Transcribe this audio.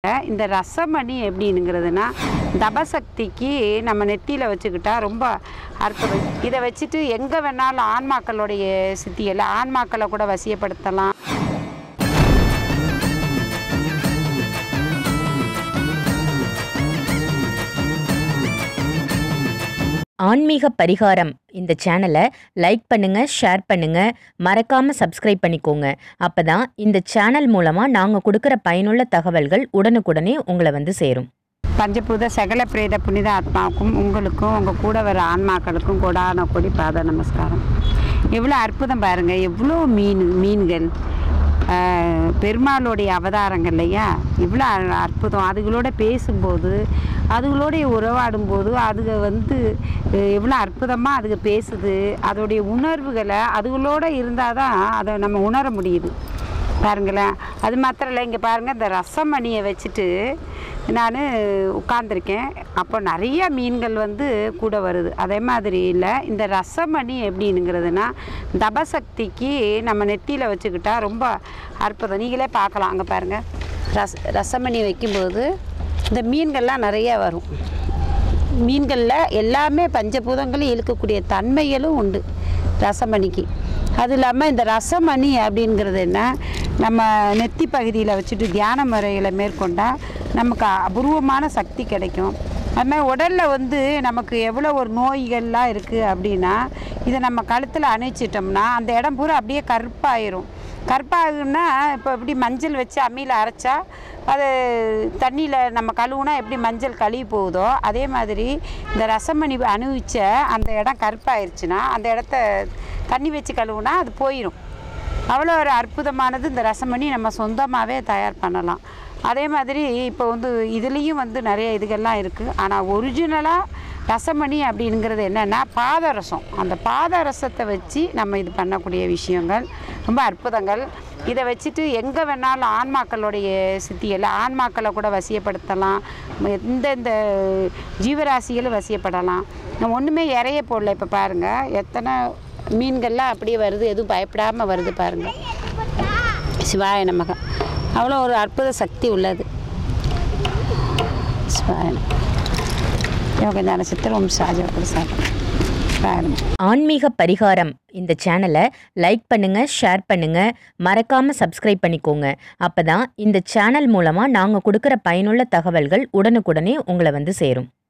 இந்த ரசமணி எப்படிங்கிறதுனா தபசக்திக்கு நம்ம நெத்தியில் வச்சுக்கிட்டா ரொம்ப அற்புதம் இதை வச்சுட்டு எங்கே வேணாலும் ஆன்மாக்களுடைய சித்தியில் ஆன்மாக்களை கூட வசியப்படுத்தலாம் ஆன்மீக பரிகாரம் இந்த சேனலை லைக் பண்ணுங்க ஷேர் பண்ணுங்க மறக்காம சப்ஸ்கிரைப் பண்ணிக்கோங்க அப்பதான் இந்த சேனல் மூலமா நாங்க கொடுக்கிற பயனுள்ள தகவல்கள் உடனுக்குடனே உங்களை வந்து சேரும் பஞ்சபூத சகல பிரேத புனித ஆத்மாவுக்கும் உங்களுக்கும் உங்கள் கூட வர ஆன்மாக்களுக்கும் கொடான கொடி பாத நமஸ்காரம் எவ்வளோ அற்புதம் பாருங்கள் எவ்வளோ மீன் மீன்கள் ஆஹ், பெருமாளுடைய அவதாரங்கள் இல்லையா இவ்வளோ அ- அற்புதம் அதுகளோட பேசும்போது அதுகளோடைய உறவாடும் போது அதுக வந்து அஹ், எவ்வளோ அற்புதமாக அதுக பேசுது அதோடைய உணர்வுகளை அதுகளோட இருந்தால் தான் அதை நம்ம உணர முடியுது பாருங்களேன் அது மாத்திரம் இல்லை இங்கே பாருங்கள் இந்த ரசமணியை வச்சுட்டு நான் உட்காந்துருக்கேன் அப்போ நிறைய மீன்கள் வந்து கூட வருது அதே மாதிரி இல்லை இந்த ரசமணி எப்படிங்கிறதுனா தபசக்திக்கு நம்ம நெத்தியில் வச்சுக்கிட்டா ரொம்ப அற்புதம் நீங்களே பார்க்கலாம் அங்கே பாருங்கள் ரஸ் ரசமணி வைக்கும்போது இந்த மீன்கள்லாம் நிறைய வரும் மீன்களில் எல்லாமே பஞ்சபூதங்களும் இழுக்கக்கூடிய தன்மைகளும் உண்டு ரசமணிக்கு அது இல்லாமல் இந்த ரசமணி அப்படிங்கிறது என்ன நம்ம நெத்தி பகுதியில் வச்சுட்டு தியான முறையில் மேற்கொண்டால் நமக்கு அபூர்வமான சக்தி கிடைக்கும் அது மாதிரி உடலில் வந்து நமக்கு எவ்வளோ ஒரு நோய்கள்லாம் இருக்குது அப்படின்னா இதை நம்ம கழுத்தில் அணிச்சிட்டோம்னா அந்த இடம் பூரா அப்படியே கருப்பாயிரும் கருப்பாகுன்னா இப்போ எப்படி மஞ்சள் வச்சு அம்மியில் அரைச்சா அது தண்ணியில் நம்ம கழுவுனா எப்படி மஞ்சள் கழுவி போகுதோ அதே மாதிரி இந்த ரசமணி அணுவிச்ச அந்த இடம் கருப்பாயிருச்சுன்னா அந்த இடத்த தண்ணி வச்சு கழுவுனா அது போயிடும் அவ்வளோ ஒரு அற்புதமானது இந்த ரசமணி நம்ம சொந்தமாகவே தயார் பண்ணலாம் அதே மாதிரி இப்போ வந்து இதுலேயும் வந்து நிறைய இதுகள்லாம் இருக்குது ஆனால் ஒரிஜினலாக ரசமணி அப்படிங்கிறது என்னென்னா பாதரசம் அந்த பாதரசத்தை வச்சு நம்ம இது பண்ணக்கூடிய விஷயங்கள் ரொம்ப அற்புதங்கள் இதை வச்சுட்டு எங்கே வேணாலும் ஆன்மாக்களுடைய சித்தியில் ஆன்மாக்களை கூட வசியப்படுத்தலாம் எந்தெந்த ஜீவராசிகளும் வசியப்படலாம் நம்ம ஒன்றுமே இறைய போடல இப்போ பாருங்கள் எத்தனை மீன்கள்லாம் அப்படியே வருது எதுவும் பயப்படாமல் வருது பாருங்கள் சிவாய நமக அவ்வளோ ஒரு அற்புத சக்தி உள்ளது சிவாய நமக யோக ஞான சித்தர் ஓம் சாஜா பிரசாதம் சிவாய நமக ஆன்மீக பரிகாரம் இந்த சேனலை லைக் பண்ணுங்க ஷேர் பண்ணுங்க மறக்காம சப்ஸ்கிரைப் பண்ணிக்கோங்க அப்பதான் இந்த சேனல் மூலமா நாங்க கொடுக்கிற பயனுள்ள தகவல்கள் உடனுக்குடனே உங்களை வந்து சேரும்